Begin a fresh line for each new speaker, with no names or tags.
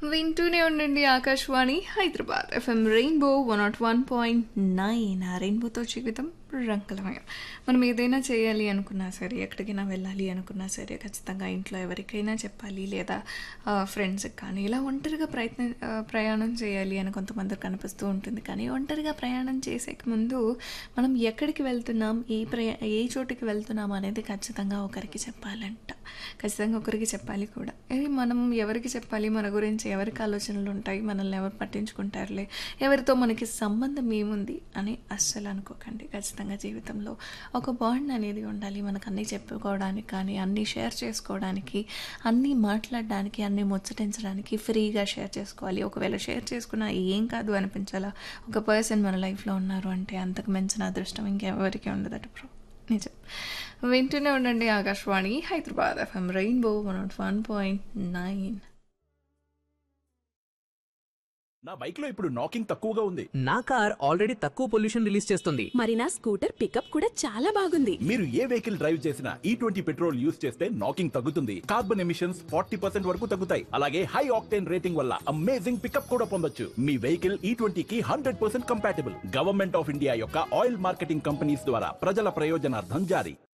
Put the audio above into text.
వింటూనే ఉండండి Akashvani Hyderabad FM rainbow one nought one point nine ఆ రెయిన్బోతో జీవితం రంగులమయం మనం ఏదైనా చేయాలి అనుకున్నా సరే ఎక్కడికైనా వెళ్ళాలి అనుకున్నా సరే ఖచ్చితంగా ఇంట్లో ఎవరికైనా చెప్పాలి లేదా ఫ్రెండ్స్కి కానీ ఇలా ఒంటరిగా ప్రయత్నం ఆ, ప్రయాణం చేయాలి అని కొంతమందికి కనిపిస్తూ ఉంటుంది కానీ ఒంటరిగా ప్రయాణం చేసే ముందు మనం ఎక్కడికి వెళ్తున్నాం ఏ ప్రయా ఏ చోటుకి వెళ్తున్నాం అనేది ఖచ్చితంగా ఒకరికి చెప్పాలంట ఖచ్చితంగా ఒకరికి చెప్పాలి కూడా ఇది మనం ఎవరికి చెప్పాలి మన గురించి ఎవరికి ఆలోచనలు ఉంటాయి మనల్ని ఎవరు పట్టించుకుంటారులే ఎవరితో మనకి సంబంధం ఏముంది అని అస్సలు అనుకోకండి ఖచ్చితంగా జీవితంలో ఒక బాండ్ అనేది ఉండాలి మనకు అన్నీ చెప్పుకోవడానికి కానీ అన్నీ షేర్ చేసుకోవడానికి అన్నీ మాట్లాడడానికి అన్నీ ముచ్చటించడానికి ఫ్రీగా షేర్ చేసుకోవాలి ఒకవేళ షేర్ చేసుకున్నా ఏం కాదు అనిపించాలా ఒక పర్సన్ మన లైఫ్లో ఉన్నారు అంటే అంతకు మించిన అదృష్టం ఇంకెవరికి ఉండదట బ్రో నిజం వింటూనే ఉండండి Akashvani Hyderabad FM rainbow one nought one point nine
నా బైక్ లో ఇప్పుడు నాకింగ్ తక్కువగా ఉంది
నా కార్ ఆల్రెడీ తక్కువ పొల్యూషన్ రిలీజ్ చేస్తుంది
మరి నా స్కూటర్ పికప్ కూడా చాలా బాగుంది
మీరు ఏ వెహికల్ డ్రైవ్ చేసినా ఈ ట్వంటీ పెట్రోల్ యూస్ చేస్తే నాకింగ్ తగ్గుతుంది కార్బన్ ఎమిషన్స్ ఫార్టీ పర్సెంట్ వరకు తగ్గుతాయి అలాగే హై ఆక్టేన్ రేటింగ్ వల్ల అమేజింగ్ పికప్ కూడా పొందొచ్చు మీ వెహికల్ ఈ ట్వంటీకి hundred percent compatible government of India యొక్క ఆయిల్ మార్కెటింగ్ కంపెనీస్ ద్వారా ప్రజల ప్రయోజనార్థం జారీ